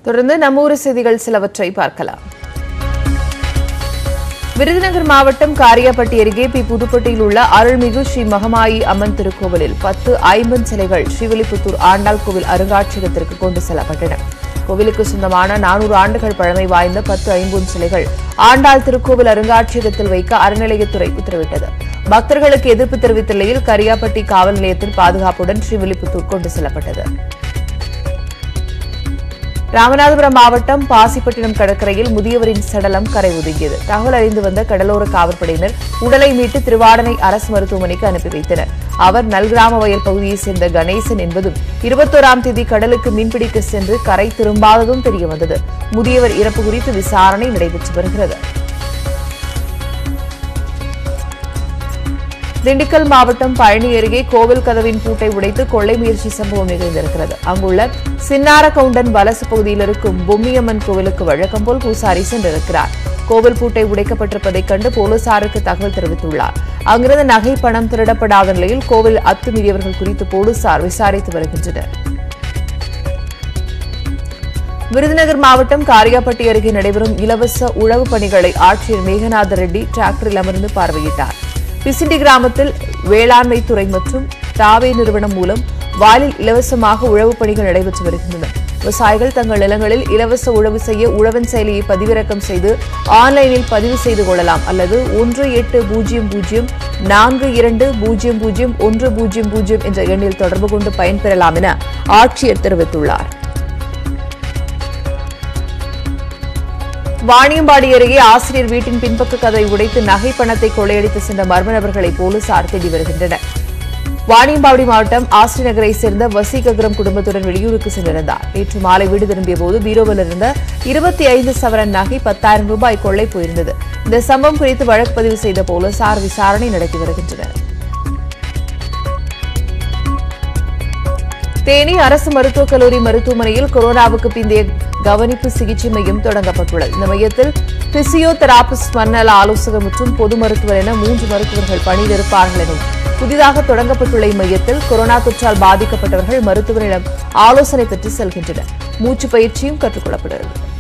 தொடர்ந்து நம்ம ஊர் செய்திகள் சிலவற்றை பார்க்கலாம் விருதுநகர் மாவட்டம் காரியாபட்டி அருகே பி புதுப்பட்டியில் உள்ள அருள்மிகு ஸ்ரீ மகமாயி அம்மன் திருக்கோவிலில் பத்து ஐம்பன் சிலைகள் ஸ்ரீவில்லிபுத்தூர் ஆண்டாள் கோவில் அருங்காட்சியகத்திற்கு கொண்டு செல்லப்பட்டன கோவிலுக்கு சொந்தமான நானூறு ஆண்டுகள் பழமை வாய்ந்த பத்து ஐம்பொன் சிலைகள் ஆண்டாள் திருக்கோவில் அருங்காட்சியகத்தில் வைக்க அறநிலையத்துறை உத்தரவிட்டது பக்தர்களுக்கு எதிர்ப்பு தெரிவித்த நிலையில் கரியாப்பட்டி காவல் நிலையத்தில் பாதுகாப்புடன் ஸ்ரீவில்லிபுத்தூர் கொண்டு செல்லப்பட்டது ராமநாதபுரம் மாவட்டம் பாசிப்பட்டினம் கடற்கரையில் முதியவரின் சடலம் கரை ஒதுங்கியது தகவல் அறிந்து வந்த கடலோர காவல்படையினர் உடலை மீட்டு திருவாடனை அரசு மருத்துவமனைக்கு அனுப்பி வைத்தனர் அவர் நல்கிராம வயல் பகுதியைச் சேர்ந்த கணேசன் என்பதும் இருபத்தோராம் தேதி கடலுக்கு மீன்பிடிக்க சென்று கரை திரும்பாததும் தெரியவந்தது முதியவர் இறப்பு குறித்து விசாரணை நடைபெற்று வருகிறது திண்டுக்கல் மாவட்டம் பழனி அருகே கோவில் கதவின் பூட்டை உடைத்து கொள்ளை முயற்சி சம்பவம் நிகழ்ந்திருக்கிறது அங்குள்ள சின்னார கவுண்டன் வலசு பகுதியில் இருக்கும் பொம்மியம்மன் கோவிலுக்கு வழக்கம் போல் பூசாரி சென்றிருக்கிறார் கோவில் பூட்டை உடைக்கப்பட்டிருப்பதைக் கண்டு போலீசாருக்கு தகவல் தெரிவித்துள்ளார் அங்கிருந்து நகை பணம் திருடப்படாத நிலையில் கோவில் அத்துமீறியவர்கள் குறித்து போலீசார் விசாரித்து வருகின்றனர் விருதுநகர் மாவட்டம் காரியாபட்டி அருகே நடைபெறும் இலவச உழவு பணிகளை ஆட்சியர் மேகநாத ரெட்டி டிராக்டரில் அமர்ந்து பார்வையிட்டார் பிசிண்டி கிராமத்தில் வேளாண்மை துறை மற்றும் தாவே நிறுவனம் மூலம் வாலில் இலவசமாக உழவு பணிகள் நடைபெற்று வருகின்றன விவசாயிகள் தங்கள் நிலங்களில் இலவச உழவு செய்ய உழவன் செயலியை பதிவிறக்கம் செய்து ஆன்லைனில் பதிவு செய்து கொள்ளலாம் அல்லது ஒன்று எட்டு பூஜ்ஜியம் பூஜ்ஜியம் நான்கு இரண்டு பூஜ்ஜியம் பூஜ்ஜியம் ஒன்று பூஜ்ஜியம் பூஜ்ஜியம் என்ற எண்ணில் தொடர்பு கொண்டு பயன்பெறலாம் என ஆட்சியர் தெரிவித்துள்ளார் வாணியம்பாடி அருகே ஆசிரியர் வீட்டின் பின்பக்க கதை உடைத்து நகை பணத்தை கொள்ளையடித்து சென்ற மர்ம நபர்களை போலீசார் தேடி வருகின்றனர் வாணியம்பாடி மாவட்டம் ஆசிரியர் நகரை சேர்ந்த வசீககரம் குடும்பத்துடன் வெளியூருக்கு சென்றிருந்தார் நேற்று மாலை வீடு திரும்பிய போது பீரோவில் இருந்த இருபத்தி ஐந்து சவரன் நகை பத்தாயிரம் ரூபாய் கொள்ளை போயிருந்தது இந்த சம்பவம் குறித்து வழக்கு பதிவு செய்த போலீசார் விசாரணை நடத்தி வருகின்றனர் தேனி அரசு மருத்துவக் கல்லூரி மருத்துவமனையில் கொரோனாவுக்கு பிந்தைய கவனிப்பு சிகிச்சை மையம் தொடங்கப்பட்டுள்ளது இந்த மையத்தில் பிசியோதெராபிஸ்ட் மன்னல ஆலோசகர் மற்றும் பொது மருத்துவர் என மூன்று மருத்துவர்கள் பணியில் இருப்பார்கள் எனும் புதிதாக தொடங்கப்பட்டுள்ள இம்மையத்தில் கொரோனா தொற்றால் பாதிக்கப்பட்டவர்கள் மருத்துவரிடம் ஆலோசனை பெற்று செல்கின்றனர் மூச்சு பயிற்சியும் கற்றுக் கொள்ளப்படுகிறது